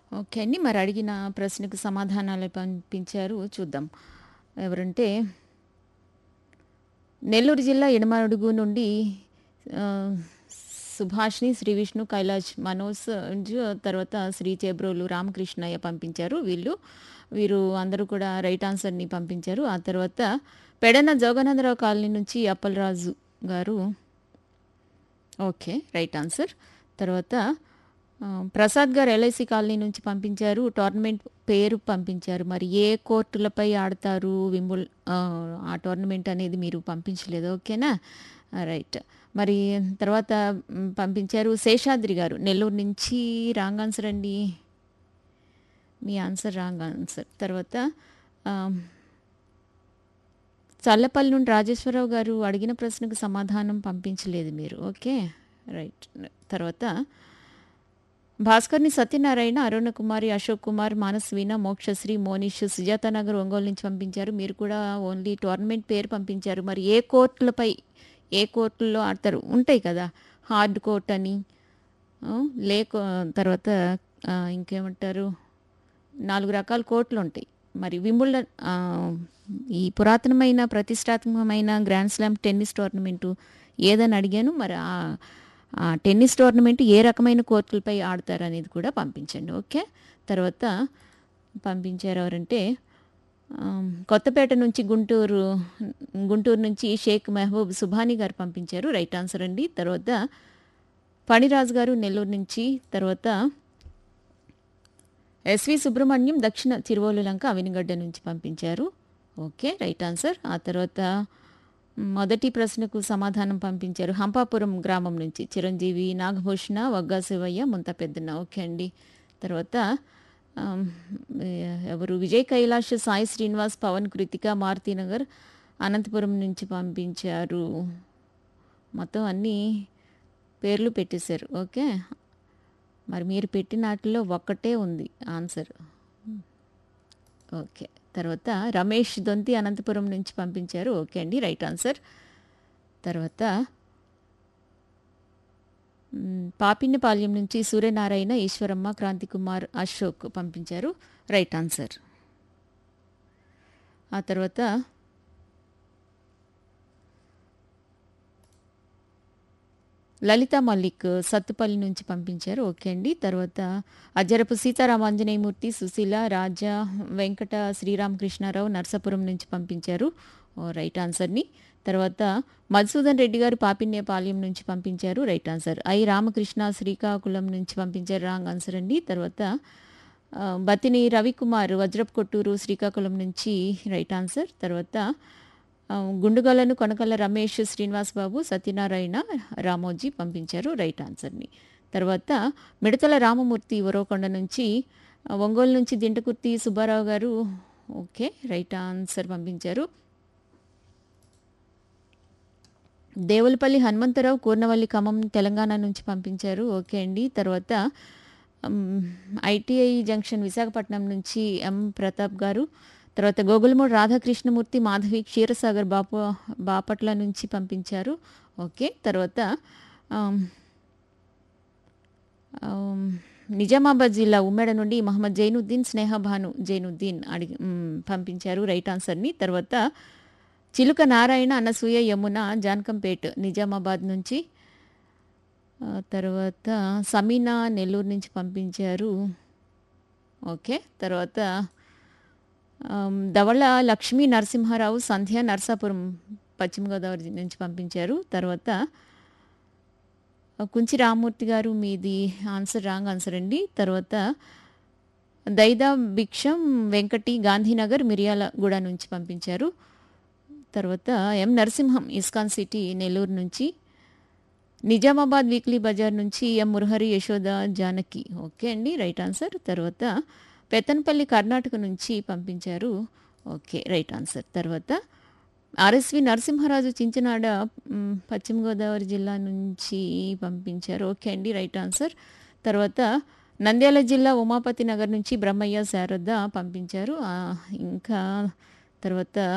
Okay అండి. మరి అడిగిన ప్రశ్నకు సమాధానాలు పంపించారు. చూద్దాం. ఎవరంటే నెల్లూరు జిల్లా ఎడమడుగు నుండి ఆహ్, సుభాషిణి, శ్రీ విష్ణు, కైలాష్, మనోజ్ తర్వాత శ్రీ చేబ్రోలు రామకృష్ణయ్య పంపించారు వీళ్ళు. వీరు అందరూ కూడా రైట్ ఆన్సర్‌ని పంపించారు. ఆ తర్వాత పెడన జోగానందరావు కాలనీ నుంచి అప్పలరాజు గారు ఓకే. Right answer. తర్వాత ఆహ్, ప్రసాద్ గారు ఎల్ఐసి కాలనీ నుంచి పంపించారు. టోర్నమెంట్ పేరు పంపించారు. మరి ఏ కోర్టులపై ఆడతారు వింబుల్ ఆహ్, ఆ టోర్నమెంట్ అనేది మీరు పంపించలేదు. ఓకేనా? రైట్. మరి తర్వాత హ్మ్, పంపించారు శేషాద్రి గారు నెల్లూరు నుంచి రాంగ్ ఆన్సర్ అండి. మీ ఆన్సర్ రాంగ్ ఆన్సర్. తర్వాత ఆహ్ చల్లపల్లి నుండి రాజేశ్వరరావు గారు అడిగిన ప్రశ్నకు సమాధానం పంపించలేదు మీరు. ఓకే. రైట్. తర్వాత భాస్కర్‌ని సత్యనారాయణ, అరుణ కుమారి, అశోక్ కుమార్, మానస్వీన, మోక్షశ్రీ, మోనిష్, సుజాత నగర్, ఒంగోలు నుంచి పంపించారు. మీరు కూడా ఓన్లీ టోర్నమెంట్ పేరు పంపించారు. మరి ఏ కోర్టులపై ఏ కోర్టుల్లో ఆడతారు? ఉంటాయి కదా! హార్డ్ కోర్ట్ అని ఆహ్, లేక తర్వాత ఆహ్, ఇంకేమంటారు? 4 రకాల కోర్టులుంటాయి. మరి వింబుల్డన్ ఆహ్, ఈ పురాతనమైన ప్రతిష్టాత్మకమైన గ్రాండ్ స్లామ్ టెన్నిస్ టోర్నమెంటు ఏదని అడిగాను. మరి ఆహ్, ఆ టెన్నిస్ టోర్నమెంట్ ఏ రకమైన కోర్టులపై ఆడతారనేది కూడా పంపించండి. ఓకే. తర్వాత పంపించారు ఎవరంటే ఆహ్, కొత్తపేట నుంచి గుంటూరు గుంటూరు నుంచి షేక్ మెహబూబ్ సుభాని గారు పంపించారు. రైట్ ఆన్సర్ అండి. తర్వాత ఫణిరాజు గారు నెల్లూరు నుంచి తర్వాత ఎస్వి సుబ్రహ్మణ్యం దక్షిణ తిరువోలులంక అవినిగడ్డ నుంచి పంపించారు. ఓకే. Right answer. ఆ తర్వాత మొదటి ప్రశ్నకు సమాధానం పంపించారు. హంపాపురం గ్రామం నుంచి చిరంజీవి, నాగభూషణ, వగ్గా శివయ్య, ముంత పెద్దన్న. ఓకే అండి. తర్వాత ఆహ్, ఎవరు విజయ్ కైలాష్, సాయి శ్రీనివాస్, పవన్ కృతిక, మారుతినగర్, అనంతపురం నుంచి పంపించారు. మొత్తం అన్నీ పేర్లు పెట్టేశారు. ఓకే. మరి మీరు పెట్టిన ఆటిల్లో ఒక్కటే ఉంది ఆన్సర్. ఓకే. తర్వాత రమేష్ దొంతి అనంతపురం నుంచి పంపించారు. ఓకే అండి. Right answer. తర్వాత హ్మ్, పాపిన్నపాలెం నుంచి సూర్యనారాయణ, ఈశ్వరమ్మ, క్రాంతికుమార్, అశోక్ పంపించారు. Right answer. ఆ తర్వాత లలిత మల్లిక్ సత్తుపల్లి నుంచి పంపించారు. ఓకే అండి. తర్వాత అజ్జరపు సీతారామాంజనేయమూర్తి, సుశీల, రాజా, వెంకట శ్రీరామకృష్ణారావు నర్సాపురం నుంచి పంపించారు. ఓహ్! రైట్ ఆన్సర్‌ని. తర్వాత మధుసూదన్ రెడ్డి గారు పాపిన్యపాలెం నుంచి పంపించారు. Right answer. I Ramakrishna Srikakulam నుంచి పంపించారు. రాంగ్ ఆన్సర్ అండి. తర్వాత ఆహ్, బతిని రవికుమార్ వజ్రపు కొట్టూరు శ్రీకాకుళం నుంచి రైట్ ఆన్సర్. తర్వాత ఆహ్, గుండుగొలను కొనకళ్ళ రమేష్, శ్రీనివాస్ బాబు, సత్యనారాయణ, రామోజీ పంపించారు. రైట్ ఆన్సర్‌ని. తర్వాత మిడతల రామమూర్తి ఉరవకొండ నుంచి ఒంగోలు నుంచి దింటకుర్తి సుబ్బారావు గారు ఓకే. రైట్ ఆన్సర్ పంపించారు. దేవులపల్లి హనుమంతరావు కూర్నవల్లి ఖమ్మం తెలంగాణ నుంచి పంపించారు. ఓకే అండి. తర్వాత హ్మ్, ఐటీఐ జంక్షన్ విశాఖపట్నం నుంచి ఎం ప్రతాప్ గారు. తర్వాత గోగులమూడి రాధాకృష్ణమూర్తి, మాధవి క్షీరసాగర్ బాప బాపట్ల నుంచి పంపించారు. ఓకే. తర్వాత ఆహ్, ఆహ్, నిజామాబాద్ జిల్లా ఉమ్మేడ నుండి మహమ్మద్ జైనుద్దీన్, స్నేహ భాను జైనుద్దీన్ అడిగి హ్మ్, పంపించారు రైట్ ఆన్సర్‌ని. తర్వాత చిలుక నారాయణ, అనసూయ, యమున జాన్కంపేట్ నిజామాబాద్ నుంచి ఆహ్, తర్వాత సమీనా నెల్లూరు నుంచి పంపించారు. ఓకే. తర్వాత ఆహ్, ధవళ లక్ష్మీ నరసింహారావు, సంధ్య నరసాపురం పశ్చిమ గోదావరి నుంచి పంపించారు. తర్వాత కుంచి రామ్మూర్తి గారు మీది ఆన్సర్ రాంగ్ ఆన్సర్ అండి. తర్వాత దైదా భిక్షం వెంకటి గాంధీనగర్ మిర్యాలగూడ నుంచి పంపించారు. తర్వాత M Narasimham ISKCON city Nellore నుంచి నిజామాబాద్ వీక్లీ బజార్ నుంచి ఎం మురహరి, యశోద, జానకి. ఓకే అండి. Right answer. తర్వాత పెత్తనపల్లి కర్ణాటక నుంచి పంపించారు. ఓకే. Right answer. తర్వాత ఆర్ఎస్వి నరసింహరాజు చించనాడ హ్మ్, పశ్చిమ గోదావరి జిల్లా నుంచి పంపించారు. ఓకే అండి. Right answer. తర్వాత నంద్యాల జిల్లా ఉమాపతి నగర్ నుంచి బ్రహ్మయ్య, శారద పంపించారు. ఆహ్, ఇంకా తర్వాత